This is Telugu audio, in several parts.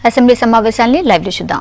అసెంబ్లీ సమావేశాల్ని లైవ్ లో చూద్దాం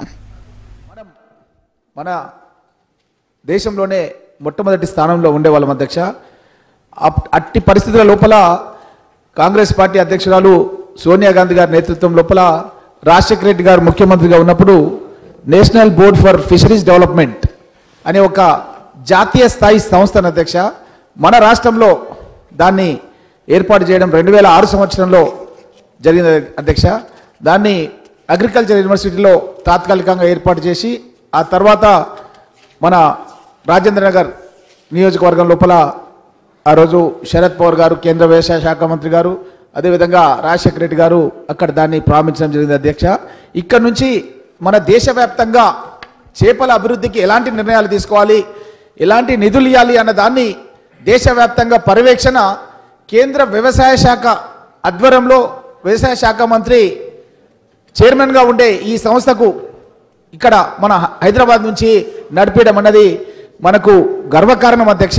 మన దేశంలోనే మొట్టమొదటి స్థానంలో ఉండేవాళ్ళం అధ్యక్ష అప్- అట్టి పరిస్థితుల లోపల కాంగ్రెస్ పార్టీ అధ్యక్షురాలు సోనియా గాంధీ గారి నేతృత్వం లోపల రాజశేఖర రెడ్డి గారు ముఖ్యమంత్రిగా ఉన్నప్పుడు national board for fisheries development అనే ఒక జాతీయ స్థాయి సంస్థను అధ్యక్ష మన రాష్ట్రంలో దాన్ని ఏర్పాటు చేయడం రెండు వేల ఆరు సంవత్సరంలో జరిగింది అధ్యక్ష దాన్ని అగ్రికల్చర్ యూనివర్సిటీలో తాత్కాలికంగా ఏర్పాటు చేసి ఆ తర్వాత మన రాజేంద్ర నగర్ నియోజకవర్గం లోపల ఆ రోజు శరద్ పవార్ గారు కేంద్ర వ్యవసాయ శాఖ మంత్రి గారు అదేవిధంగా రాజశేఖర రెడ్డి గారు అక్కడ దాన్ని ప్రారంభించడం జరిగింది అధ్యక్ష ఇక్కడ నుంచి మన దేశవ్యాప్తంగా చేపల అభివృద్ధికి ఎలాంటి నిర్ణయాలు తీసుకోవాలి ఎలాంటి నిధులు ఇవ్వాలి అన్న దాన్ని దేశవ్యాప్తంగా పర్యవేక్షణ కేంద్ర వ్యవసాయ శాఖ ఆధ్వర్యంలో వ్యవసాయ శాఖ మంత్రి చైర్మన్గా ఉండే ఈ సంస్థకు ఇక్కడ మన హైదరాబాద్ నుంచి నడిపించడం అన్నది మనకు గర్వకారణం అధ్యక్ష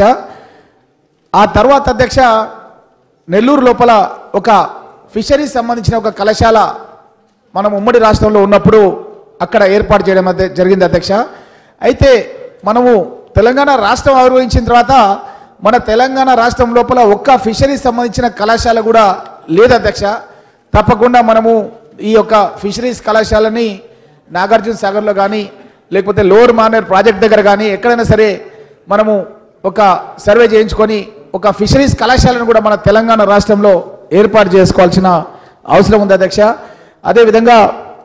ఆ తర్వాత అధ్యక్ష నెల్లూరు లోపల ఒక ఫిషరీస్ సంబంధించిన ఒక కళాశాల మనం ఉమ్మడి రాష్ట్రంలో ఉన్నప్పుడు అక్కడ ఏర్పాటు చేయడం అధ్య- జరిగింది అధ్యక్ష అయితే మనము తెలంగాణ రాష్ట్రం ఆవిర్భవించిన తర్వాత మన తెలంగాణ రాష్ట్రం లోపల ఒక్క ఫిషరీస్ సంబంధించిన కళాశాల కూడా లేదు అధ్యక్ష తప్పకుండా మనము ఈ యొక్క ఫిషరీస్ కళాశాలని నాగార్జున సాగర్లో కానీ లేకపోతే లోవర్ మానేర్ ప్రాజెక్ట్ దగ్గర కానీ ఎక్కడైనా సరే మనము ఒక సర్వే చేయించుకొని ఒక ఫిషరీస్ కళాశాలను కూడా మన తెలంగాణ రాష్ట్రంలో ఏర్పాటు చేసుకోవాల్సిన అవసరం ఉంది అధ్యక్ష అదేవిధంగా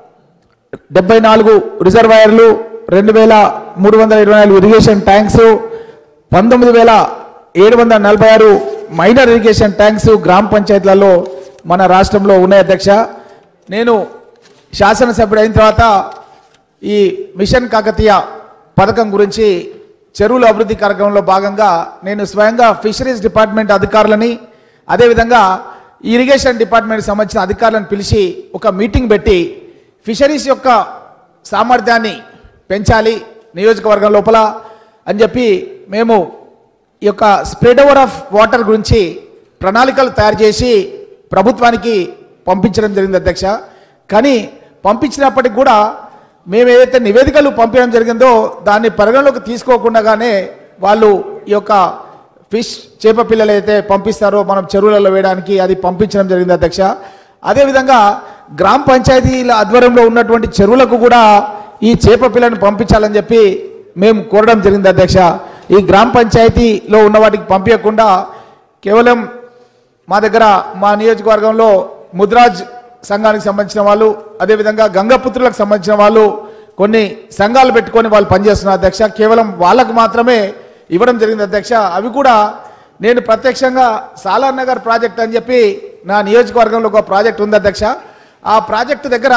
డెబ్బై నాలుగు రిజర్వాయర్లు రెండు వేల మూడు వందల ఇరవై నాలుగు ఇరిగేషన్ ట్యాంక్స్ పంతొమ్మిది వేల ఏడు వందల నలభై ఆరు మైనర్ ఇరిగేషన్ ట్యాంక్స్ గ్రామ పంచాయతీలలో మన రాష్ట్రంలో ఉన్నాయి అధ్యక్ష నేను శాసనసభ్యుడు అయిన తర్వాత ఈ మిషన్ కాకతీయ పథకం గురించి చెరువుల అభివృద్ధి కార్యక్రమంలో భాగంగా నేను స్వయంగా ఫిషరీస్ డిపార్ట్మెంట్ అధికారులని అదేవిధంగా ఈ ఇరిగేషన్ డిపార్ట్మెంట్కి సంబంధించిన అధికారులను పిలిచి ఒక మీటింగ్ పెట్టి ఫిషరీస్ యొక్క సామర్థ్యాన్ని పెంచాలి నియోజకవర్గం లోపల అని చెప్పి మేము ఈ యొక్క స్ప్రెడ్ ఓవర్ ఆఫ్ వాటర్ గురించి ప్రణాళికలు తయారు చేసి ప్రభుత్వానికి పంపించడం జరిగింది అధ్యక్ష కానీ పంపించినప్పటికి కూడా మేము ఏదైతే నివేదికలు పంపించడం జరిగిందో దాన్ని పరిగణలోకి తీసుకోకుండానే వాళ్ళు ఈ యొక్క ఫిష్ చేప పిల్లలు అయితే పంపిస్తారో మనం చెరువులలో వేయడానికి అది పంపించడం జరిగింది అధ్యక్ష అదేవిధంగా గ్రామ పంచాయతీల ఆధ్వర్యంలో ఉన్నటువంటి చెరువులకు కూడా ఈ చేప పిల్లను పంపించాలని చెప్పి మేము కోరడం జరిగింది అధ్యక్ష ఈ గ్రామ పంచాయతీలో ఉన్న వాటికి పంపించకుండా కేవలం మా దగ్గర మా నియోజకవర్గంలో ముద్రాజ్ సంఘానికి సంబంధించిన వాళ్ళు అదేవిధంగా గంగపుత్రులకు సంబంధించిన వాళ్ళు కొన్ని సంఘాలు పెట్టుకొని వాళ్ళు పనిచేస్తున్నారు అధ్యక్ష కేవలం వాళ్ళకు మాత్రమే ఇవ్వడం జరిగింది అధ్యక్ష అవి కూడా నేను ప్రత్యక్షంగా సాలార్ నగర్ ప్రాజెక్ట్ అని చెప్పి నా నియోజకవర్గంలో ఒక ప్రాజెక్ట్ ఉంది అధ్యక్ష ఆ ప్రాజెక్టు దగ్గర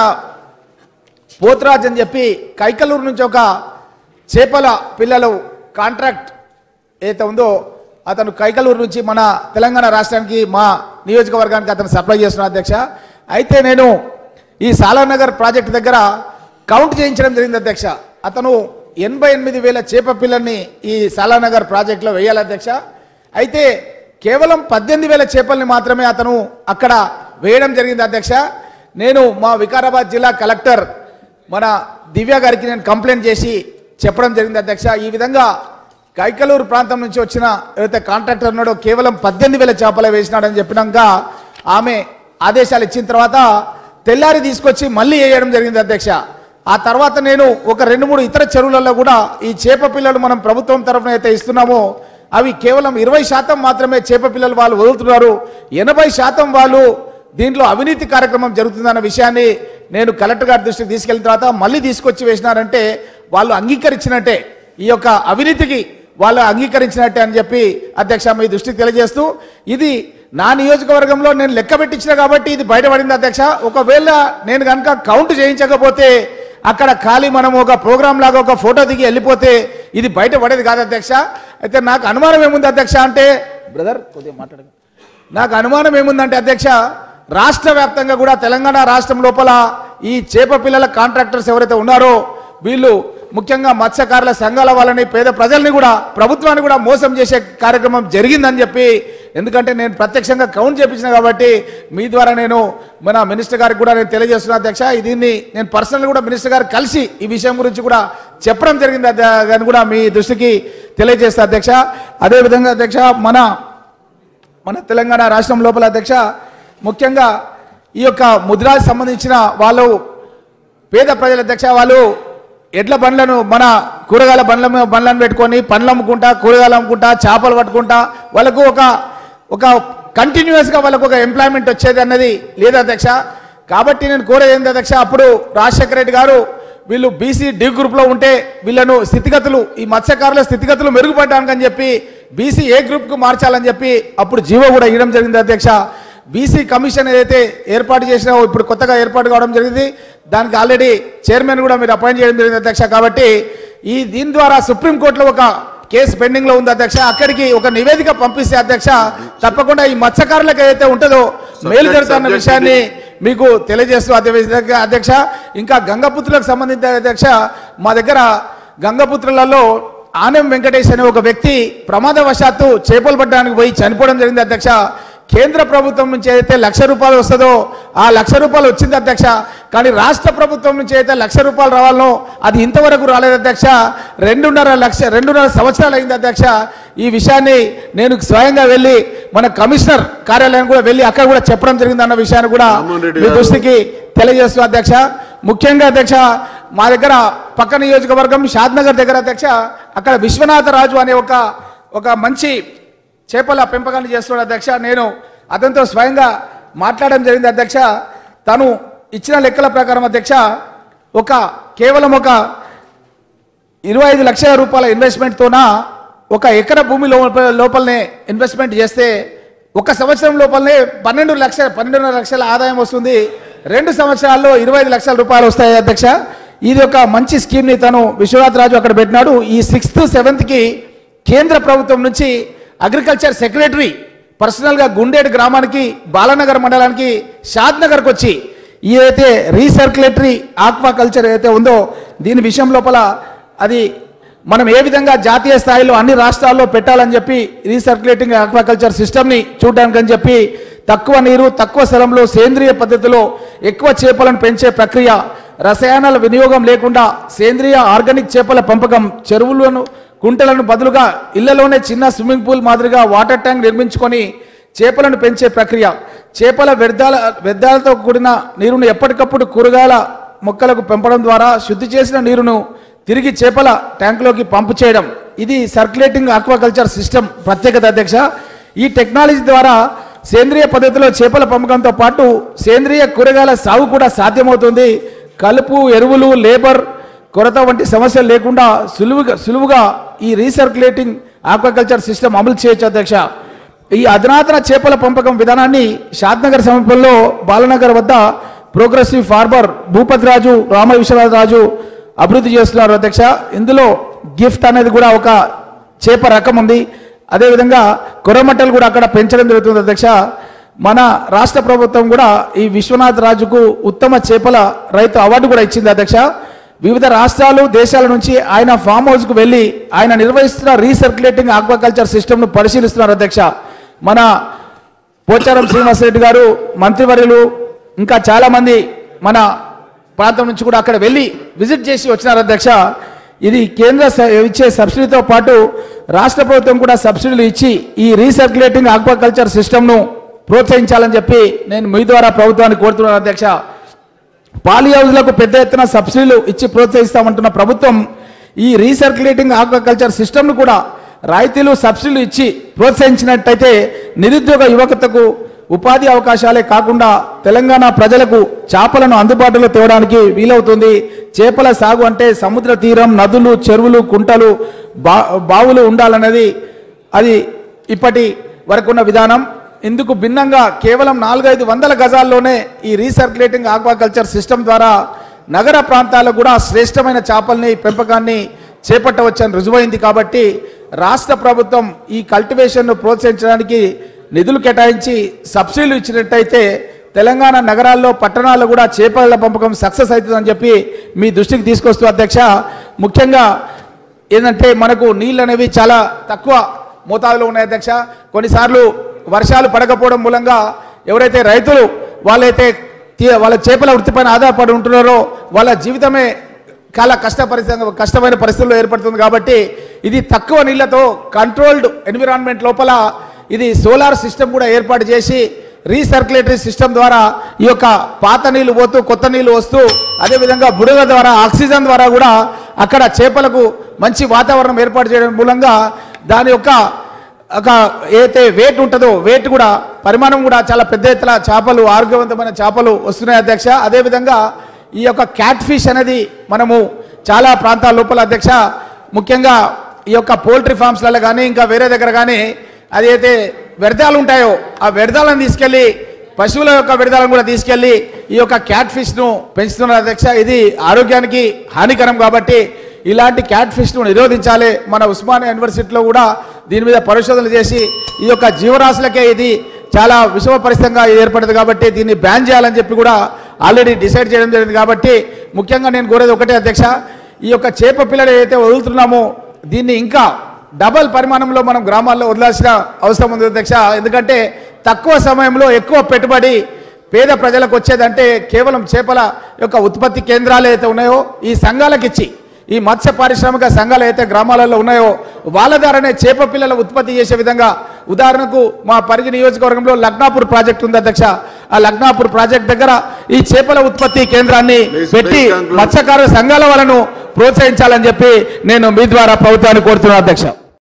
పోతురాజ్ అని చెప్పి కైకలూరు నుంచి ఒక చేపల పిల్లలు కాంట్రాక్ట్ ఏదైతే ఉందో అతను కైకలూరు నుంచి మన తెలంగాణ రాష్ట్రానికి మా నియోజకవర్గానికి అతను సప్లై చేస్తున్న అధ్యక్ష అయితే నేను ఈ సాలానగర్ ప్రాజెక్ట్ దగ్గర కౌంట్ చేయించడం జరిగింది అధ్యక్ష అతను ఎనభై ఎనిమిది వేల చేప పిల్లల్ని ఈ సాలానగర్ ప్రాజెక్టులో వేయాలి అధ్యక్ష అయితే కేవలం పద్దెనిమిది వేల చేపల్ని మాత్రమే అతను అక్కడ వేయడం జరిగింది అధ్యక్ష నేను మా వికారాబాద్ జిల్లా కలెక్టర్ మన దివ్య గారికి నేను కంప్లైంట్ చేసి చెప్పడం జరిగింది అధ్యక్ష ఈ విధంగా కైకలూరు ప్రాంతం నుంచి వచ్చిన ఏదైతే కాంట్రాక్టర్ ఉన్నాడో కేవలం పద్దెనిమిది వేల చేపలు వేసినాడని చెప్పినాక ఆమె ఆదేశాలు ఇచ్చిన తర్వాత తెల్లారి తీసుకొచ్చి మళ్ళీ వేయడం జరిగింది అధ్యక్ష ఆ తర్వాత నేను ఒక రెండు మూడు ఇతర చెరువులలో కూడా ఈ చేప పిల్లలు మనం ప్రభుత్వం తరఫున అయితే ఇస్తున్నామో అవి కేవలం ఇరవై శాతం మాత్రమే చేప పిల్లలు వాళ్ళు వదులుతున్నారు ఎనభై శాతం వాళ్ళు దీంట్లో అవినీతి కార్యక్రమం జరుగుతుందన్న విషయాన్ని నేను కలెక్టర్ గారి దృష్టికి తీసుకెళ్ళిన తర్వాత మళ్ళీ తీసుకొచ్చి వేసినారంటే వాళ్ళు అంగీకరించినట్టే ఈ యొక్క అవినీతికి వాళ్ళు అంగీకరించినట్టే అని చెప్పి అధ్యక్ష మీ దృష్టికి తెలియజేస్తూ ఇది నా నియోజకవర్గంలో నేను లెక్క పెట్టించిన కాబట్టి ఇది బయటపడింది అధ్యక్ష ఒకవేళ నేను కనుక కౌంట్ చేయించకపోతే అక్కడ ఖాళీ మనం ఒక ప్రోగ్రామ్ లాగా ఒక ఫోటో దిగి వెళ్ళిపోతే ఇది బయటపడేది కాదు అధ్యక్ష అయితే నాకు అనుమానం ఏముంది అధ్యక్ష అంటే బ్రదర్ కొద్దిగా మాట్లాడండి నాకు అనుమానం ఏముందంటే అధ్యక్ష రాష్ట్ర వ్యాప్తంగా కూడా తెలంగాణ రాష్ట్రం లోపల ఈ చేప పిల్లల కాంట్రాక్టర్స్ ఎవరైతే ఉన్నారో వీళ్ళు ముఖ్యంగా మత్స్యకారుల సంఘాల వాళ్ళని పేద ప్రజల్ని కూడా ప్రభుత్వాన్ని కూడా మోసం చేసే కార్యక్రమం జరిగిందని చెప్పి ఎందుకంటే నేను ప్రత్యక్షంగా కౌంట్ చేపించిన కాబట్టి మీ ద్వారా నేను మన మినిస్టర్ గారికి కూడా నేను తెలియజేస్తున్నా అధ్యక్ష దీన్ని నేను పర్సనల్ కూడా మినిస్టర్ గారు కలిసి ఈ విషయం గురించి కూడా చెప్పడం జరిగింది అధ్య- అని కూడా మీ దృష్టికి తెలియజేస్తా అధ్యక్ష అదేవిధంగా అధ్యక్ష మన మన తెలంగాణ రాష్ట్రం లోపల అధ్యక్ష ముఖ్యంగా ఈ యొక్క ముద్రాకి సంబంధించిన వాళ్ళు పేద ప్రజల అధ్యక్ష వాళ్ళు ఎడ్ల బండ్లను మన కూరగాయల బండ్ల మీద బండ్లను పెట్టుకొని పండ్లు అమ్ముకుంటా కూరగాయలు అమ్ముకుంటా చేపలు పట్టుకుంటా వాళ్ళకు ఒక ఒక కంటిన్యూస్గా వాళ్ళకు ఒక ఎంప్లాయ్మెంట్ వచ్చేది అన్నది లేదు అధ్యక్ష కాబట్టి నేను కోరేది ఏంది అధ్యక్ష అప్పుడు రాజశేఖర రెడ్డి గారు వీళ్ళు బీసీ డి గ్రూప్లో ఉంటే వీళ్ళను స్థితిగతులు ఈ మత్స్యకారుల స్థితిగతులు మెరుగుపడడానికి అని చెప్పి బీసీ ఏ గ్రూప్కు మార్చాలని చెప్పి అప్పుడు జీవో కూడా ఇవ్వడం జరిగింది అధ్యక్ష బీసీ కమిషన్ ఏదైతే ఏర్పాటు చేసినా ఇప్పుడు కొత్తగా ఏర్పాటు కావడం జరిగింది దానికి ఆల్రెడీ చైర్మన్ కూడా మీరు అపాయింట్ చేయడం జరిగింది అధ్యక్ష కాబట్టి ఈ దీని ద్వారా సుప్రీంకోర్టులో ఒక కేసు పెండింగ్ లో ఉంది అధ్యక్ష అక్కడికి ఒక నివేదిక పంపిస్తే అధ్యక్ష తప్పకుండా ఈ మత్స్యకారులకు ఏదైతే ఉంటుందో మేలు జరుగుతున్న subject విషయాన్ని మీకు తెలియజేస్తూ అదేవిధంగా అధ్యక్ష ఇంకా గంగపుత్రులకు సంబంధించిన అధ్యక్ష మా దగ్గర గంగపుత్రులలో ఆనం వెంకటేష్ అనే ఒక వ్యక్తి ప్రమాదవశాత్తు చేపలు పట్టడానికి పోయి చనిపోవడం జరిగింది అధ్యక్ష కేంద్ర ప్రభుత్వం నుంచి ఏదైతే లక్ష రూపాయలు వస్తుందో ఆ లక్ష రూపాయలు వచ్చింది అధ్యక్ష కానీ రాష్ట్ర ప్రభుత్వం నుంచి అయితే లక్ష రూపాయలు రావాలనో అది ఇంతవరకు రాలేదు అధ్యక్ష రెండున్నర లక్ష రెండున్నర సంవత్సరాలు అయింది అధ్యక్ష ఈ విషయాన్ని నేను స్వయంగా వెళ్ళి మన కమిషనర్ కార్యాలయం కూడా వెళ్ళి అక్కడ కూడా చెప్పడం జరిగింది అన్న విషయాన్ని కూడా రామ్మోహన్ రెడ్డి మీ గారు. దృష్టికి తెలియజేస్తూ అధ్యక్ష ముఖ్యంగా అధ్యక్ష మా దగ్గర పక్క నియోజకవర్గం షాద్నగర్ దగ్గర అధ్యక్ష అక్కడ విశ్వనాథరాజు అనే ఒక ఒక మంచి చేపల పెంపకాన్ని చేస్తున్నాడు అధ్యక్ష నేను అతనితో స్వయంగా మాట్లాడడం జరిగింది అధ్యక్ష తను ఇచ్చిన లెక్కల ప్రకారం అధ్యక్ష ఒక కేవలం ఒక ఇరవై ఐదు లక్షల రూపాయల ఇన్వెస్ట్మెంట్తోన ఒక ఎకర భూమి లోప లోపలనే ఇన్వెస్ట్మెంట్ చేస్తే ఒక సంవత్సరం లోపలనే పన్నెండు లక్షల పన్నెండున్నర లక్షల ఆదాయం వస్తుంది రెండు సంవత్సరాల్లో ఇరవై ఐదు లక్షల రూపాయలు వస్తాయి అధ్యక్ష ఇది ఒక మంచి స్కీమ్ని తను విశ్వనాథ్ రాజు అక్కడ పెట్టినాడు ఈ సిక్స్త్ సెవెంత్కి కేంద్ర ప్రభుత్వం నుంచి అగ్రికల్చర్ సెక్రటరీ పర్సనల్గా గుండేడు గ్రామానికి బాలనగర్ మండలానికి షాద్ నగర్కి వచ్చి ఏదైతే రీసర్క్యులేటరీ ఆక్వాకల్చర్ ఏదైతే ఉందో దీని విషయం లోపల అది మనం ఏ విధంగా జాతీయ స్థాయిలో అన్ని రాష్ట్రాల్లో పెట్టాలని చెప్పి రీసర్క్యులేటింగ్ ఆక్వాకల్చర్ సిస్టమ్ని చూడడానికి అని చెప్పి తక్కువ నీరు తక్కువ స్థలంలో సేంద్రియ పద్ధతిలో ఎక్కువ చేపలను పెంచే ప్రక్రియ రసాయనాల వినియోగం లేకుండా సేంద్రియ ఆర్గానిక్ చేపల పెంపకం చెరువులను కుంటలను బదులుగా ఇళ్లలోనే చిన్న స్విమ్మింగ్ పూల్ మాదిరిగా వాటర్ ట్యాంక్ నిర్మించుకొని చేపలను పెంచే ప్రక్రియ చేపల వ్యర్థాల వ్యర్థాలతో కూడిన నీరును ఎప్పటికప్పుడు కూరగాయల మొక్కలకు పెంపడం ద్వారా శుద్ధి చేసిన నీరును తిరిగి చేపల ట్యాంకులోకి పంపు చేయడం ఇది సర్క్యులేటింగ్ ఆక్వాకల్చర్ సిస్టమ్ ప్రత్యేకత అధ్యక్ష ఈ టెక్నాలజీ ద్వారా సేంద్రియ పద్ధతిలో చేపల పెంపకంతో పాటు సేంద్రియ కూరగాయల సాగు కూడా సాధ్యమవుతుంది కలుపు ఎరువులు లేబర్ కొరత వంటి సమస్యలు లేకుండా సులువుగా సులువుగా ఈ రీసర్క్యులేటింగ్ ఆక్వాకల్చర్ సిస్టమ్ అమలు చేయొచ్చు అధ్యక్ష ఈ అధునాతన చేపల పెంపకం విధానాన్ని షాద్నగర్ సమీపంలో బాలనగర్ వద్ద ప్రోగ్రెసివ్ ఫార్మర్ భూపతి రాజు రామ విశ్వనాథ్ రాజు అభివృద్ధి చేస్తున్నారు అధ్యక్ష ఇందులో గిఫ్ట్ అనేది కూడా ఒక చేప రకం ఉంది అదేవిధంగా కొరమట్టలు కూడా అక్కడ పెంచడం జరుగుతుంది అధ్యక్ష మన రాష్ట్ర ప్రభుత్వం కూడా ఈ విశ్వనాథ్ రాజుకు ఉత్తమ చేపల రైతు అవార్డు కూడా ఇచ్చింది అధ్యక్ష వివిధ రాష్ట్రాలు దేశాల నుంచి ఆయన ఫామ్ హౌస్కు వెళ్ళి ఆయన నిర్వహిస్తున్న రీసర్క్యులేటింగ్ ఆక్వాకల్చర్ సిస్టమ్ను పరిశీలిస్తున్నారు అధ్యక్ష మన పోచారం శ్రీనివాసరెడ్డి గారు మంత్రివర్యులు ఇంకా చాలామంది మన ప్రాంతం నుంచి కూడా అక్కడ వెళ్ళి విజిట్ చేసి వచ్చినారు అధ్యక్ష ఇది కేంద్ర స- ఇచ్చే సబ్సిడీతో పాటు రాష్ట్ర ప్రభుత్వం కూడా సబ్సిడీలు ఇచ్చి ఈ రీసర్క్యులేటింగ్ ఆక్వాకల్చర్ సిస్టమ్ను ప్రోత్సహించాలని చెప్పి నేను మీ ద్వారా ప్రభుత్వాన్ని కోరుతున్నాను అధ్యక్ష పాలి హౌజ్లకు పెద్ద ఎత్తున సబ్సిడీలు ఇచ్చి ప్రోత్సహిస్తామంటున్న ప్రభుత్వం ఈ రీసర్క్యులేటింగ్ ఆక్వాకల్చర్ సిస్టమ్ను కూడా రాయితీలు సబ్సిడీలు ఇచ్చి ప్రోత్సహించినట్టయితే నిరుద్యోగ యువకతకు ఉపాధి అవకాశాలే కాకుండా తెలంగాణ ప్రజలకు చేపలను అందుబాటులో తేవడానికి వీలవుతుంది చేపల సాగు అంటే సముద్ర తీరం నదులు చెరువులు కుంటలు బా బావులు ఉండాలన్నది అది ఇప్పటి వరకున్న విధానం ఇందుకు భిన్నంగా కేవలం నాలుగైదు వందల గజాల్లోనే ఈ రీసర్క్యులేటింగ్ ఆక్వాకల్చర్ సిస్టమ్ ద్వారా నగర ప్రాంతాలకు కూడా శ్రేష్టమైన చేపల్ని పెంపకాన్ని చేపట్టవచ్చని రుజువైంది కాబట్టి రాష్ట్ర ప్రభుత్వం ఈ కల్టివేషన్ను ప్రోత్సహించడానికి నిధులు కేటాయించి సబ్సిడీలు ఇచ్చినట్టయితే తెలంగాణ నగరాల్లో పట్టణాల్లో కూడా చేపల పెంపకం సక్సెస్ అవుతుందని చెప్పి మీ దృష్టికి తీసుకొస్తూ అధ్యక్ష ముఖ్యంగా ఏంటంటే మనకు నీళ్ళు అనేవి చాలా తక్కువ మోతాదులో ఉన్నాయి అధ్యక్ష కొన్నిసార్లు వర్షాలు పడకపోవడం మూలంగా ఎవరైతే రైతులు వాళ్ళైతే తీ- వాళ్ళ చేపల వృత్తిపైన ఆధారపడి ఉంటున్నారో వాళ్ళ జీవితమే చాలా కష్ట పరిస్థితి కష్టమైన పరిస్థితుల్లో ఏర్పడుతుంది కాబట్టి ఇది తక్కువ నీళ్లతో కంట్రోల్డ్ ఎన్విరాన్మెంట్ లోపల ఇది సోలార్ సిస్టమ్ కూడా ఏర్పాటు చేసి రీసర్క్యులేటరీ సిస్టమ్ ద్వారా ఈ యొక్క పాత నీళ్లు పోతూ కొత్త నీళ్లు వస్తూ అదేవిధంగా బుడగ ద్వారా ఆక్సిజన్ ద్వారా కూడా అక్కడ చేపలకు మంచి వాతావరణం ఏర్పాటు చేయడం మూలంగా దాని యొక్క ఒక ఏదైతే వెయిట్ ఉంటుందో వెయిట్ కూడా పరిమాణం కూడా చాలా పెద్ద ఎత్తున చేపలు ఆరోగ్యవంతమైన చేపలు వస్తున్నాయి అధ్యక్ష అదేవిధంగా ఈ యొక్క క్యాట్ ఫిష్ అనేది మనము చాలా ప్రాంతాల లోపల అధ్యక్ష ముఖ్యంగా ఈ యొక్క పోల్ట్రీ ఫార్మ్స్లలో కానీ ఇంకా వేరే దగ్గర కానీ అది అయితే వ్యర్థాలు ఉంటాయో ఆ వ్యర్థాలను తీసుకెళ్ళి పశువుల యొక్క వ్యర్థాలను కూడా తీసుకెళ్ళి ఈ యొక్క క్యాట్ ఫిష్ను పెంచుతున్నారు అధ్యక్ష ఇది ఆరోగ్యానికి హానికరం కాబట్టి ఇలాంటి క్యాట్ ఫిష్ను నిరోధించాలి మన ఉస్మానియా యూనివర్సిటీలో కూడా దీని మీద పరిశోధనలు చేసి ఈ యొక్క జీవరాశులకే ఇది చాలా విషమపరిస్థితంగా ఏర్పడింది కాబట్టి దీన్ని బ్యాన్ చేయాలని చెప్పి కూడా ఆల్రెడీ డిసైడ్ చేయడం జరిగింది కాబట్టి ముఖ్యంగా నేను కోరేది ఒకటే అధ్యక్ష ఈ యొక్క చేప పిల్లలు ఏదైతే వదులుతున్నామో దీన్ని ఇంకా డబల్ పరిమాణంలో మనం గ్రామాల్లో వదలాల్సిన అవసరం ఉంది అధ్యక్ష ఎందుకంటే తక్కువ సమయంలో ఎక్కువ పెట్టుబడి పేద ప్రజలకు వచ్చేదంటే కేవలం చేపల యొక్క ఉత్పత్తి కేంద్రాలు అయితే ఉన్నాయో ఈ సంఘాలకు ఇచ్చి ఈ మత్స్య పారిశ్రామిక సంఘాలు అయితే గ్రామాలలో ఉన్నాయో వాళ్ళ ద్వారానే చేప పిల్లల ఉత్పత్తి చేసే విధంగా ఉదాహరణకు మా పరిగి నియోజకవర్గంలో లగ్నాపూర్ ప్రాజెక్ట్ ఉంది అధ్యక్ష ఆ లగ్నాపూర్ ప్రాజెక్ట్ దగ్గర ఈ చేపల ఉత్పత్తి కేంద్రాన్ని Please, పెట్టి please conclude. మత్స్యకార సంఘాల వాళ్ళను ప్రోత్సహించాలని చెప్పి నేను మీ ద్వారా ప్రభుత్వాన్ని కోరుతున్నాను అధ్యక్ష